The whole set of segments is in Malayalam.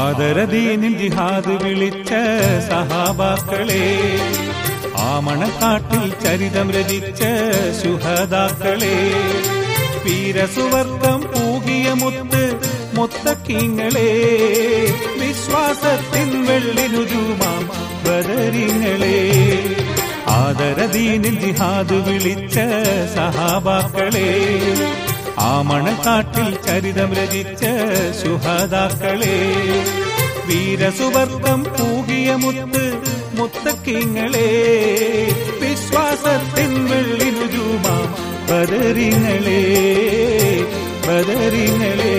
ആദരദീനിൽ ജിഹാദ് വിളിച്ച സഹാബാക്കളെ ആമണക്കാട്ടിൽ ചരിതം രചിച്ച ശുഹദാക്കളെ വീരസുവർഗം പൂകിയ മുത്ത് മുത്തക്കിങ്ങളെ വിശ്വാസത്തിൻ വെള്ളിനുജുമാം ബദരിങ്ങളെ ആദരദീനിൽ ജിഹാദ് വിളിച്ച സഹാബാക്കളെ ആമണക്കാട്ടിൽ ചരിതം രചിച്ച ശുഹദാക്കളെ വീരസുവർഗം പൂകിയ മുത്ത് മുത്തക്കിങ്ങളെ വിശ്വാസത്തിൻ വെള്ളിനുജുമാം ബദരിങ്ങളെ ബദരിങ്ങളെ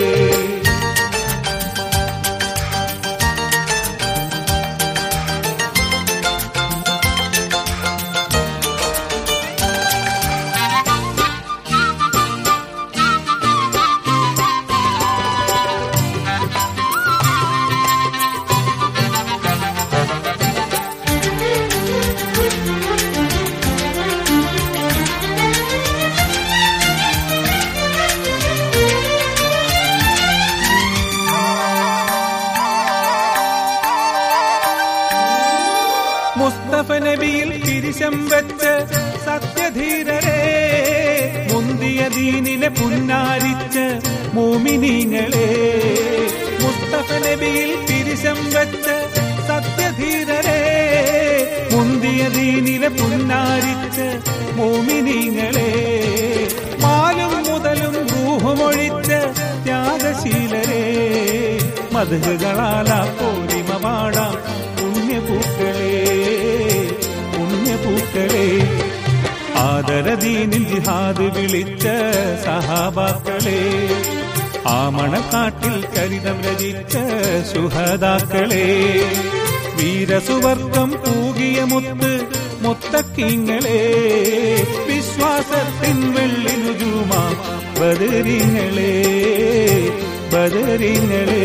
മുസ്തഫ നബിയിൽ തിരിശം വെച്ച് സത്യധീരരെ മുന്തിയ ദീനിനെ പുന്നാരിച്ച് മോമിനീങ്ങളെ മുസ്തഫ നബിയിൽ തിരിശം വെച്ച് സത്യധീരരെ മുന്തിയ ദീനിനെ പുന്നാരിച്ച് മോമിനീങ്ങളെ മാലും മുതലും റൂഹുമൊഴിച്ച് ത്യാഗശീലരെ മധുകളാല പോരിമ പാടാം പുണ്യപൂക്കളെ പുണ്യപൂക്കളെ ആദരദീനിൽ ജിഹാദ് വിളിച്ച സഹാബാക്കളെ ആമണക്കാട്ടിൽ ചരിതം രചിച്ച സുഹദാക്കളെ വീരസുവർഗം പൂകിയ മുത്ത് മുത്തക്കിങ്ങളെ വിശ്വാസത്തിൻ വെള്ളിനുജുമാ ബദരിങ്ങളെ ബദരിങ്ങളെ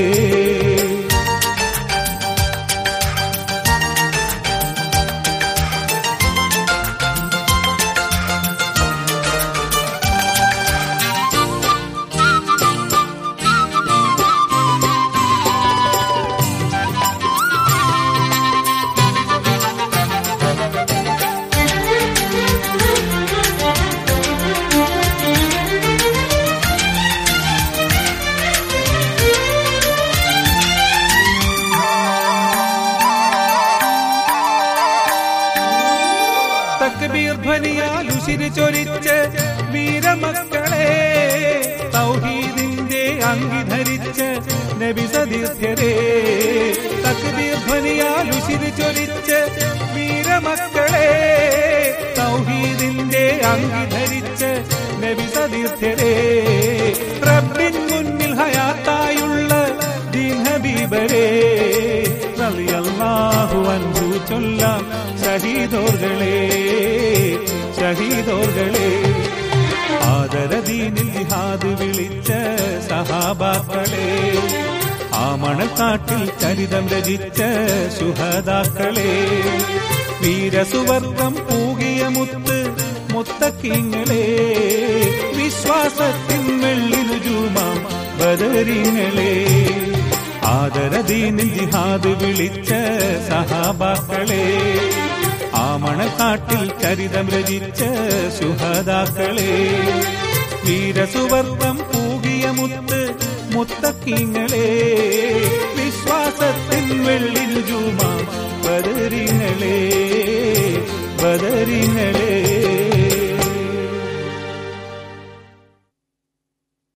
തക്ബീർ ധ്വനിയാൽ ഉശിരി ചൊരിച്ച് വീരമക്കളെ തൗഹീദിന്റെ അങ്കി ധരിച്ച് നബി സതീർത്ഥ്യരെ തക്ബീർ ധ്വനിയാൽ ഉശിരി ചൊരിച്ച് വീരമക്കളെ തൗഹീദിന്റെ അങ്കി ധരിച്ച് നബി സതീർത്ഥ്യരെ റബ്ബിൻ മുന്നിൽ ഹയാത്തായുള്ള ദീൻ ഹബീബരെ റളിയല്ലാഹു അൻഹു ചൊല്ലാം ഷഹീദോർകളെ ഷഹീദോർകളെ ആദരദീനിൽ ജിഹാദ് വിളിച്ച സഹാബാക്കളെ ആമണക്കാട്ടിൽ ചരിതം രചിച്ച ശുഹദാക്കളെ വീരസുവർഗം പൂകിയ മുത്ത് മുത്തക്കിങ്ങളെ വിശ്വാസത്തിൻ വെള്ളിനുജുമാം ബദരിങ്ങളെ ആദരദീനിൽ ജിഹാദ് വിളിച്ച സഹാബാക്കളെ ആമണക്കാട്ടിൽ ചരിതം രചിച്ച ശുഹദാക്കളെ വീരസുവർഗം പൂകിയ മുത്ത് മുത്തക്കിങ്ങളെ വിശ്വാസത്തിൻ വെള്ളിരുജുമാ ബദരിങ്ങളെ ബദരിങ്ങളെ